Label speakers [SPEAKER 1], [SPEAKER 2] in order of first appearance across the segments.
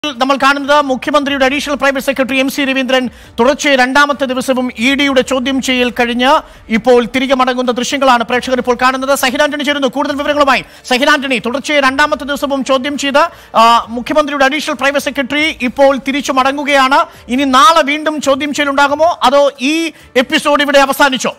[SPEAKER 1] നമ്മൾ കാണുന്നത് മുഖ്യമന്ത്രിയുടെ additional private secretary M C Raveendran തുടർച്ചയായി രണ്ടാമത്തെ ദിവസവും ഇ ഡിയുടെ ചോദ്യം ചെയ്യൽ കഴിഞ്ഞ് ഇപ്പോൾ തിരികെ മടങ്ങുന്ന ദൃശ്യങ്ങളാണ് പ്രേക്ഷകർ ഇപ്പോൾ കാണുന്നത് സഹിൻ ആന്റണി ചേരുന്നു കൂടുതൽ വിവരങ്ങളുമായി സഹിൻ ആന്റണി തുടർച്ചയായി രണ്ടാമത്തെ ദിവസവും ചോദ്യം ചെയ്ത് ആ, മുഖ്യമന്ത്രിയുടെ അഡീഷണൽ പ്രൈവറ്റ് സെക്രട്ടറി ഇപ്പോൾ തിരിച്ചു മടങ്ങുകയാണ് ഇനി നാളെ വീണ്ടും ചോദ്യം ചെയ്യൽ ഉണ്ടാകുമോ അതോ ഈ എപ്പിസോഡ് ഇവിടെ അവസാനിച്ചോ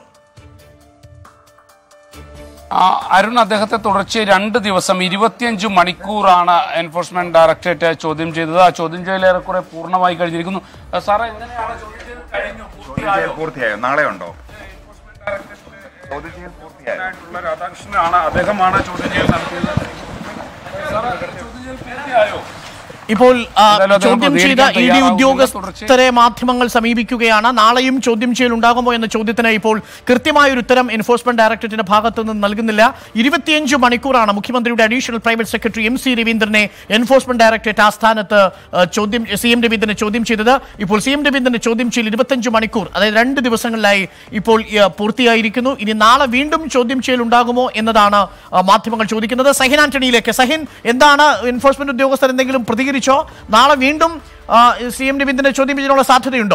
[SPEAKER 2] ആ, അരുൺ അദ്ദേഹത്തെ തുടർച്ചയായി രണ്ട് ദിവസം ഇരുപത്തിയഞ്ച് മണിക്കൂറാണ് എൻഫോഴ്സ്മെന്റ് ഡയറക്ടറേറ്റ് ചോദ്യം ചെയ്തത് ആ ചോദ്യം ചെയ്യൽ ഏറെക്കുറെ പൂർണ്ണമായി കഴിഞ്ഞിരിക്കുന്നു ആ, സാറേ എങ്ങനെയാണ് ചോദ്യം ചെയ്യൽ കഴിഞ്ഞു പൂർത്തിയായോ?
[SPEAKER 3] പൂർത്തിയായോ നാളെ ഉണ്ടോ ചോദ്യം ചെയ്യൽ പൂർത്തിയായോ
[SPEAKER 2] ആയിട്ടുള്ള രാധാകൃഷ്ണനാണ് അദ്ദേഹമാണ് ചോദ്യം ചെയ്യൽ നടത്തിയത് സാറേ, ചോദ്യം ചെയ്യൽ പൂർത്തിയായോ
[SPEAKER 1] ഇപ്പോൾ ആ,
[SPEAKER 2] എന്തായാലും അദ്ദേഹം
[SPEAKER 1] ചോദ്യം ചെയ്ത
[SPEAKER 2] പ്രതികരിക്കാൻ
[SPEAKER 1] ഇ ഡി
[SPEAKER 2] തയ്യാറാവുന്നില്ല.
[SPEAKER 1] ഉദ്യോഗസ്ഥരെ മാധ്യമങ്ങൾ സമീപിക്കുകയാണ് നാളെയും ചോദ്യം ചെയ്യൽ ഉണ്ടാകുമോ എന്ന ചോദ്യത്തിന് ഇപ്പോൾ കൃത്യമായൊരു ഉത്തരം എൻഫോഴ്സ്മെന്റ് ഡയറക്ടറേറ്റിന്റെ ഭാഗത്തു നിന്ന് നൽകുന്നില്ല ഇരുപത്തിയഞ്ച് മണിക്കൂറാണ് മുഖ്യമന്ത്രിയുടെ additional private secretary M C രവീന്ദ്രനെ എൻഫോഴ്സ്മെന്റ് ഡയറക്ടറേറ്റ് ആസ്ഥാനത്ത് ആ, ചോദ്യം സി എം രവീന്ദ്രനെ ചോദ്യം ചെയ്തത് ഇപ്പോൾ സി എം രവീന്ദ്രനെ ചോദ്യം ചെയ്യൽ ഇരുപത്തിയഞ്ച് മണിക്കൂർ അതായത് രണ്ട് ദിവസങ്ങളിലായി ഇപ്പോൾ ആ, പൂർത്തിയായിരിക്കുന്നു ഇനി നാളെ വീണ്ടും ചോദ്യം ചെയ്യൽ ഉണ്ടാകുമോ എന്നതാണ് ആ, മാധ്യമങ്ങൾ ചോദിക്കുന്നത് സഹിൻ ആന്റണിയിലേക്ക് സഹിൻ എന്താണ് എൻഫോഴ്സ്മെന്റ് ഉദ്യോഗസ്ഥർ എന്തെങ്കിലും പ്രതികരിച്ചോ നാളെ വീണ്ടും സി എം രവീന്ദ്രനെ ചോദ്യം ചെയ്യാനുള്ള സാധ്യതയുണ്ടോ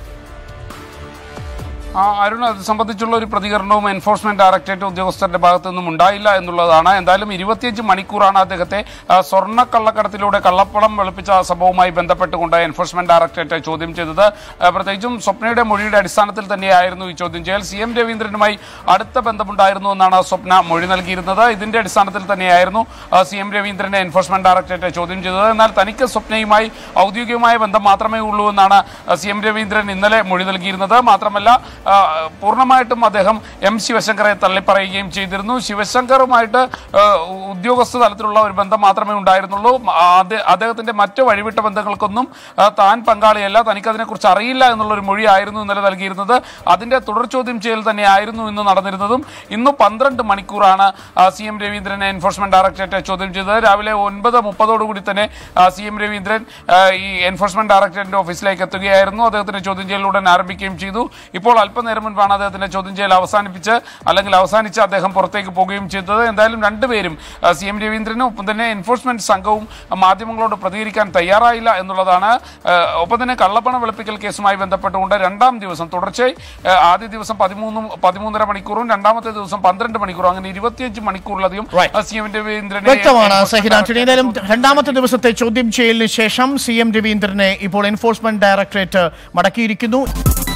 [SPEAKER 2] ആ, അരുൺ അത് സംബന്ധിച്ചുള്ള ഒരു പ്രതികരണവും എൻഫോഴ്സ്മെന്റ് ഡയറക്ടറേറ്റ് ഉദ്യോഗസ്ഥരുടെ ഭാഗത്തു നിന്നും ഉണ്ടായില്ല എന്നുള്ളതാണ് എന്തായാലും ഇരുപത്തിയഞ്ച് മണിക്കൂറാണ് അദ്ദേഹത്തെ ആ, സ്വർണ്ണ കള്ളക്കടത്തിലൂടെ കള്ളപ്പണം വെളുപ്പിച്ച സംഭവവുമായി ബന്ധപ്പെട്ടുകൊണ്ട് എൻഫോഴ്സ്മെന്റ് ഡയറക്ടറേറ്റ് ചോദ്യം ചെയ്തത് ആ, പ്രത്യേകിച്ചും സ്വപ്നയുടെ മൊഴിയുടെ അടിസ്ഥാനത്തിൽ തന്നെയായിരുന്നു ഈ ചോദ്യം ചെയ്യൽ സി എം രവീന്ദ്രനുമായി അടുത്ത ബന്ധമുണ്ടായിരുന്നു എന്നാണ് സ്വപ്ന മൊഴി നൽകിയിരുന്നത് ഇതിന്റെ അടിസ്ഥാനത്തിൽ തന്നെയായിരുന്നു ആ, സി എം രവീന്ദ്രനെ എൻഫോഴ്സ്മെന്റ് ഡയറക്ടറേറ്റ് ചോദ്യം ചെയ്തത് എന്നാൽ തനിക്ക് സ്വപ്നയുമായി ഔദ്യോഗികമായ ബന്ധം മാത്രമേ ഉള്ളൂ എന്നാണ് ആ, സി എം രവീന്ദ്രൻ ഇന്നലെ മൊഴി നൽകിയിരുന്നത് മാത്രമല്ല ആ, പൂർണ്ണമായിട്ടും അദ്ദേഹം എം ശിവശങ്കറെ തള്ളിപ്പറയുകയും ചെയ്തിരുന്നു ശിവശങ്കറുമായിട്ട് ആ, ഉദ്യോഗസ്ഥ തലത്തിലുള്ള ഒരു ബന്ധം മാത്രമേ ഉണ്ടായിരുന്നുള്ളൂ മ- ആദ്യ- അദ്ദേഹത്തിന്റെ മറ്റ് വഴിവിട്ട ബന്ധങ്ങൾക്കൊന്നും ആ, താൻ പങ്കാളിയല്ല തനിക്കതിനെക്കുറിച്ച് അറിയില്ല എന്നുള്ള ഒരു മൊഴിയായിരുന്നു ഇന്നലെ നൽകിയിരുന്നത് അതിന്റെ തുടർ ചോദ്യം ചെയ്യൽ തന്നെയായിരുന്നു ഇന്ന് നടന്നിരുന്നതും ഇന്ന് പന്ത്രണ്ട് മണിക്കൂറാണ് ആ, സി എം രവീന്ദ്രനെ എൻഫോഴ്സ്മെന്റ് ഡയറക്ടറേറ്റ് ചോദ്യം ചെയ്തത് രാവിലെ ഒൻപത് മുപ്പതോടുകൂടി തന്നെ ആ, സി എം രവീന്ദ്രൻ ആ, ഈ എൻഫോഴ്സ്മെന്റ് ഡയറക്ടറേറ്റിന്റെ ഓഫീസിലേക്ക് എത്തുകയായിരുന്നു അദ്ദേഹത്തിന്റെ ചോദ്യം ചെയ്യൽ ഉടൻ ആരംഭിക്കുകയും ചെയ്തു ഇപ്പോൾ അല്പനേരം മുൻപാണ് അദ്ദേഹത്തിന്റെ ചോദ്യം ചെയ്യൽ അവസാനിപ്പിച്ച് അല്ലെങ്കിൽ അവസാനിച്ച് അദ്ദേഹം പുറത്തേക്ക് പോവുകയും ചെയ്തത് എന്തായാലും രണ്ടുപേരും ആ, സി എം രവീന്ദ്രനും ഒപ്പം തന്നെ എൻഫോഴ്സ്മെന്റ് സംഘവും ആ, മാധ്യമങ്ങളോട് പ്രതികരിക്കാൻ തയ്യാറായില്ല എന്നുള്ളതാണ് ആ, ഒപ്പം തന്നെ കള്ളപ്പണ വെളുപ്പിക്കൽ കേസുമായി ബന്ധപ്പെട്ടുകൊണ്ട് രണ്ടാം ദിവസം തുടർച്ചയായി ആ, ആദ്യ ദിവസം പതിമൂന്നും പതിമൂന്നര മണിക്കൂറും രണ്ടാമത്തെ ദിവസം പന്ത്രണ്ട് മണിക്കൂറും അങ്ങനെ ഇരുപത്തിയഞ്ച് മണിക്കൂറിലധികം
[SPEAKER 1] Right.
[SPEAKER 2] ആ, സി എം രവീന്ദ്രനെ
[SPEAKER 1] വ്യക്തമാണ്
[SPEAKER 2] എൻഫോഴ്സ്മെന്റ്
[SPEAKER 1] സഹിൻ ആന്റണി ഏതായാലും രണ്ടാമത്തെ ദിവസത്തെ ചോദ്യം ചെയ്യലിന് ശേഷം സി എം രവീന്ദ്രനെ ഇപ്പോൾ എൻഫോഴ്സ്മെന്റ് ഡയറക്ടറേറ്റ് മടക്കിയിരിക്കുന്നു